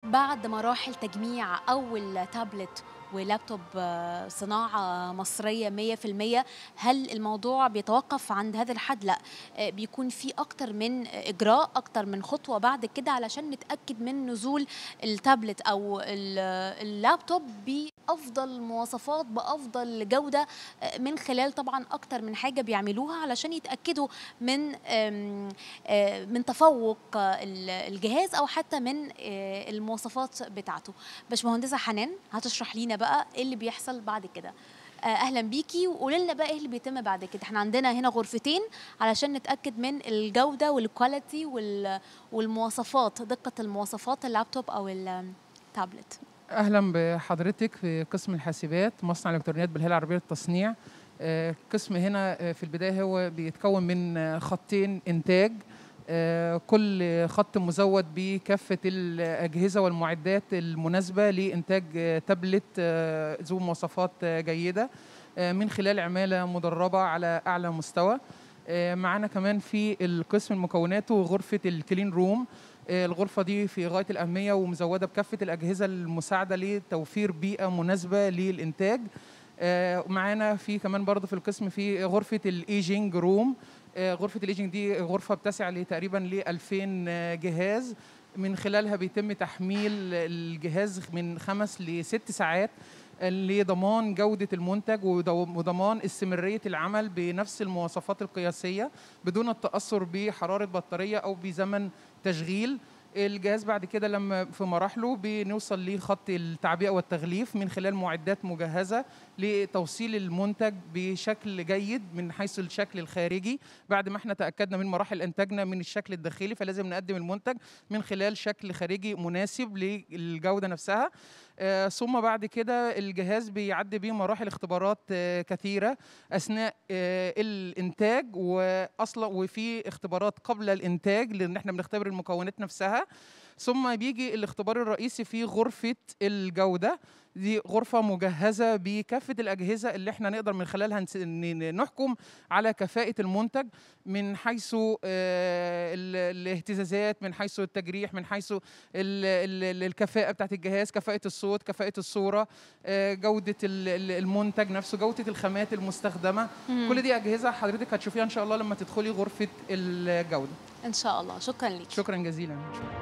بعد مراحل تجميع أول تابلت ولابتوب آه، صناعة مصرية 100% هل الموضوع بيتوقف عند هذا الحد؟ لا آه، بيكون في أكتر من إجراء أكتر من خطوة بعد كده علشان نتأكد من نزول التابلت أو ال- اللابتوب بأفضل مواصفات بأفضل جودة آه، من خلال طبعا أكتر من حاجة بيعملوها علشان يتأكدوا من آم، آه، من تفوق آه، ال- الجهاز أو حتى من آه، المواصفات بتاعته باشمهندسة حنان هتشرح لينا بقى ايه اللي بيحصل بعد كده آه، اهلا بيكي وقولي لنا بقى ايه اللي بيتم بعد كده احنا عندنا هنا غرفتين علشان نتاكد من الجوده والكواليتي وال- والمواصفات دقه المواصفات اللابتوب او التابلت اهلا بحضرتك في قسم الحاسبات مصنع الالكترونيات بالهيئه العربيه للتصنيع آه، القسم هنا آه، في البدايه هو بيتكون من آه، خطين انتاج آه، كل خط مزود بكافه الاجهزه والمعدات المناسبه لانتاج آه، تابلت آه، ذو مواصفات آه، جيده آه، من خلال عماله مدربه على اعلى مستوى آه، معانا كمان في القسم المكونات وغرفه الكلين روم آه، الغرفة دي في غاية الأهمية ومزودة بكافة الأجهزة المساعدة لتوفير بيئة مناسبة للإنتاج آه، معانا في كمان برضه في القسم في غرفة الإيجينج روم آه، غرفة الإيجينج دي غرفة بتسع لتقريبا ل 2000 آه، جهاز من خلالها بيتم تحميل الجهاز من خمس لست ساعات لضمان جودة المنتج ودو- وضمان استمرارية العمل بنفس المواصفات القياسية بدون التأثر بحرارة بطارية أو بزمن تشغيل الجهاز بعد كده لما في مراحله بنوصل لخط التعبئة والتغليف من خلال معدات مجهزة لتوصيل المنتج بشكل جيد من حيث الشكل الخارجي بعد ما احنا تأكدنا من مراحل إنتاجنا من الشكل الداخلي فلازم نقدم المنتج من خلال شكل خارجي مناسب للجودة نفسها آه، ثم بعد كده الجهاز بيعدي بيه مراحل اختبارات آه، كثيرة أثناء آه، الإنتاج وأصلا وفي اختبارات قبل الإنتاج لأن احنا بنختبر المكونات نفسها ثم بيجي الاختبار الرئيسي في غرفة الجودة دي غرفة مجهزة بكافة الأجهزة اللي احنا نقدر من خلالها نس- ن- نحكم على كفاءة المنتج من حيث آه، ال- الاهتزازات من حيث التجريح من حيث ال- ال- الكفاءة بتاعت الجهاز كفاءة الصوت كفاءة الصورة آه، جودة ال- ال- المنتج نفسه جودة الخامات المستخدمة كل دي أجهزة حضرتك هتشوفيها إن شاء الله لما تدخلي غرفة الجودة ان شاء الله شكرا ليك شكرا جزيلا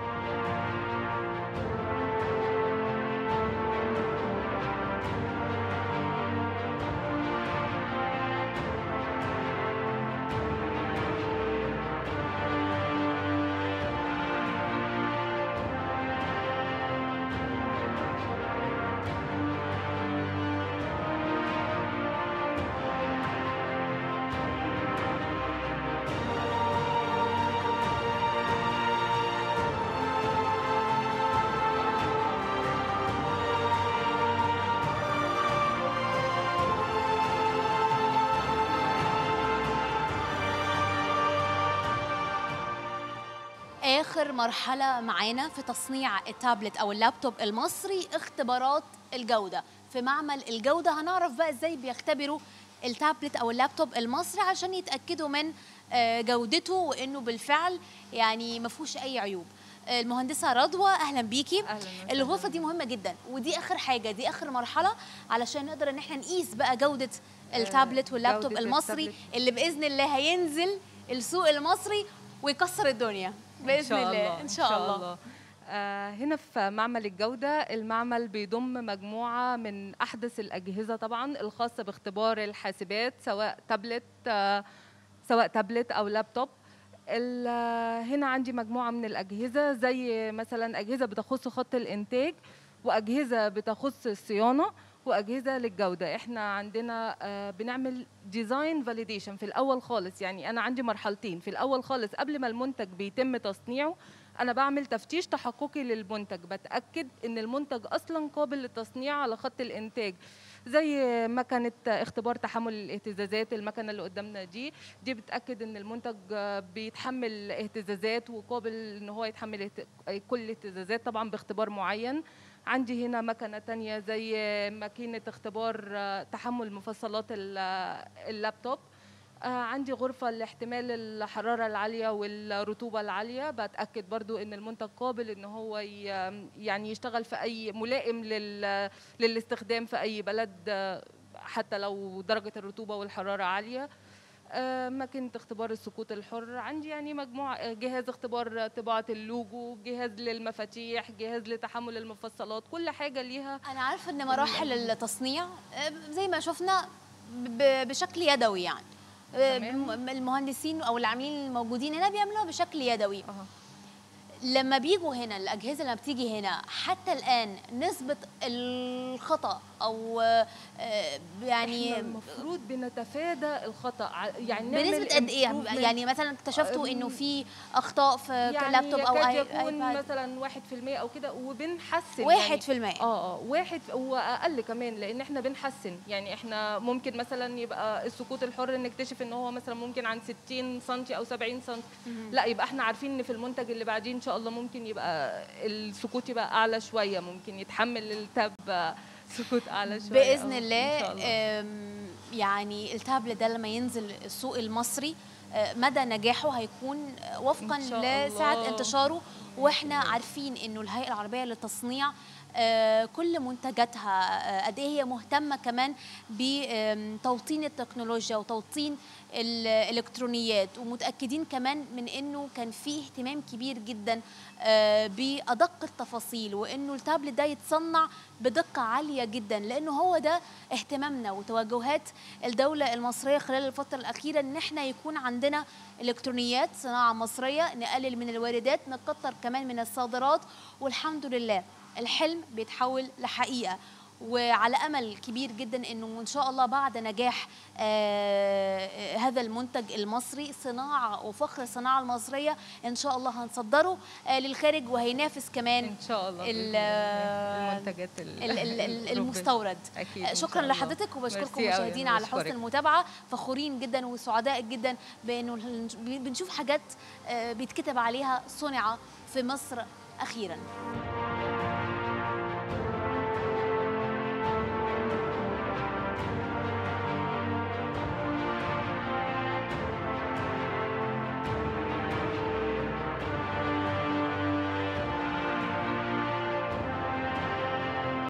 اخر مرحله معانا في تصنيع التابلت او اللابتوب المصري اختبارات الجوده في معمل الجوده هنعرف بقى ازاي بيختبروا التابلت او اللابتوب المصري عشان يتاكدوا من آه، جودته وانه بالفعل يعني ما فيهوش اي عيوب آه، المهندسه رضوى اهلا بيكي أهلاً وسهلاً. الغرفه دي مهمه جدا ودي اخر حاجه دي اخر مرحله علشان نقدر ان احنا نقيس بقى جوده التابلت واللابتوب جودة المصري التابلت. اللي باذن الله هينزل السوق المصري ويكسر الدنيا باذن إن شاء الله ان شاء الله آه هنا في معمل الجودة المعمل بيضم مجموعة من أحدث الأجهزة طبعا الخاصة باختبار الحاسبات سواء تابلت آه سواء تابلت أو لابتوب ال- آه، هنا عندي مجموعة من الأجهزة زي مثلا أجهزة بتخص خط الإنتاج وأجهزة بتخص الصيانة وأجهزة للجودة إحنا عندنا آه، بنعمل ديزاين فاليديشن في الأول خالص يعني أنا عندي مرحلتين في الأول خالص قبل ما المنتج بيتم تصنيعه انا بعمل تفتيش تحققي للمنتج بتاكد ان المنتج اصلا قابل للتصنيع على خط الانتاج زي مكنه اختبار تحمل الاهتزازات المكنه اللي قدامنا دي دي بتاكد ان المنتج آه، بيتحمل اهتزازات وقابل ان هو يتحمل اهت- كل الاهتزازات طبعا باختبار معين عندي هنا مكنه تانية زي ماكينه اختبار آه، تحمل مفصلات ال- اللابتوب آه، عندي غرفة لاحتمال الحرارة العالية والرطوبة العالية بتأكد برضو إن المنتج قابل إن هو ي- يعني يشتغل في أي ملائم لل للاستخدام في أي بلد آه، حتى لو درجة الرطوبة والحرارة عالية آه، ماكينة اختبار السقوط الحر عندي يعني مجموعة آه، جهاز اختبار طباعة اللوجو جهاز للمفاتيح جهاز لتحمل المفصلات كل حاجة ليها انا عارفه ان مراحل التصنيع آه، زي ما شفنا ب- بشكل يدوي يعني آه، تمام. الم- المهندسين او العاملين الموجودين هنا بيعملوها بشكل يدوي أها. لما بيجوا هنا الاجهزه لما بتيجي هنا حتى الان نسبه الخطا او آه، يعني احنا المفروض بنتفادى الخطا ع- يعني نعمل بنسبه قد ايه improvement. يعني مثلا اكتشفتوا أم، انه في اخطاء في يعني لابتوب او يكاد اي يكون ايباد مثلا واحد في المية او كده وبنحسن واحد يعني في المية اه اه واحد واقل كمان لان احنا بنحسن يعني احنا ممكن مثلا يبقى السقوط الحر نكتشف ان هو مثلا ممكن عن 60 سم او 70 سم لا يبقى احنا عارفين ان في المنتج اللي بعديه ان شاء الله ممكن يبقى السقوط يبقى اعلى شويه ممكن يتحمل التاب آه، سقوط اعلى شويه باذن آه، الله, ان شاء الله آم، يعني التابلت ده لما ينزل السوق المصري آه، مدى نجاحه هيكون آه، وفقا إن شاء لسعه الله. انتشاره واحنا عارفين انه الهيئه العربيه للتصنيع آه، كل منتجاتها آه، قد ايه هي مهتمه كمان بتوطين التكنولوجيا وتوطين الالكترونيات ومتاكدين كمان من انه كان في اهتمام كبير جدا آه، بادق التفاصيل وانه التابلت ده يتصنع بدقه عاليه جدا لانه هو ده اهتمامنا وتوجهات الدوله المصريه خلال الفتره الاخيره ان احنا يكون عندنا الكترونيات صناعه مصريه نقلل من الواردات نكتر كمان من الصادرات والحمد لله الحلم بيتحول لحقيقه وعلى امل كبير جدا انه ان شاء الله بعد نجاح آه، هذا المنتج المصري صناعه وفخر الصناعه المصريه ان شاء الله هنصدره آه، للخارج وهينافس كمان ان شاء الله ال- بإذن الله. المنتجات ال- ال- ال- ال- الأوروبية. المستورد اكيد آه، إن شكرا شاء الله. لحضرتك وبشكركم ميرسي أوي، مشاهدينا أنا على حسن بشكرك. المتابعه فخورين جدا وسعداء جدا بانه بنشوف حاجات آه، بيتكتب عليها صنع في مصر اخيرا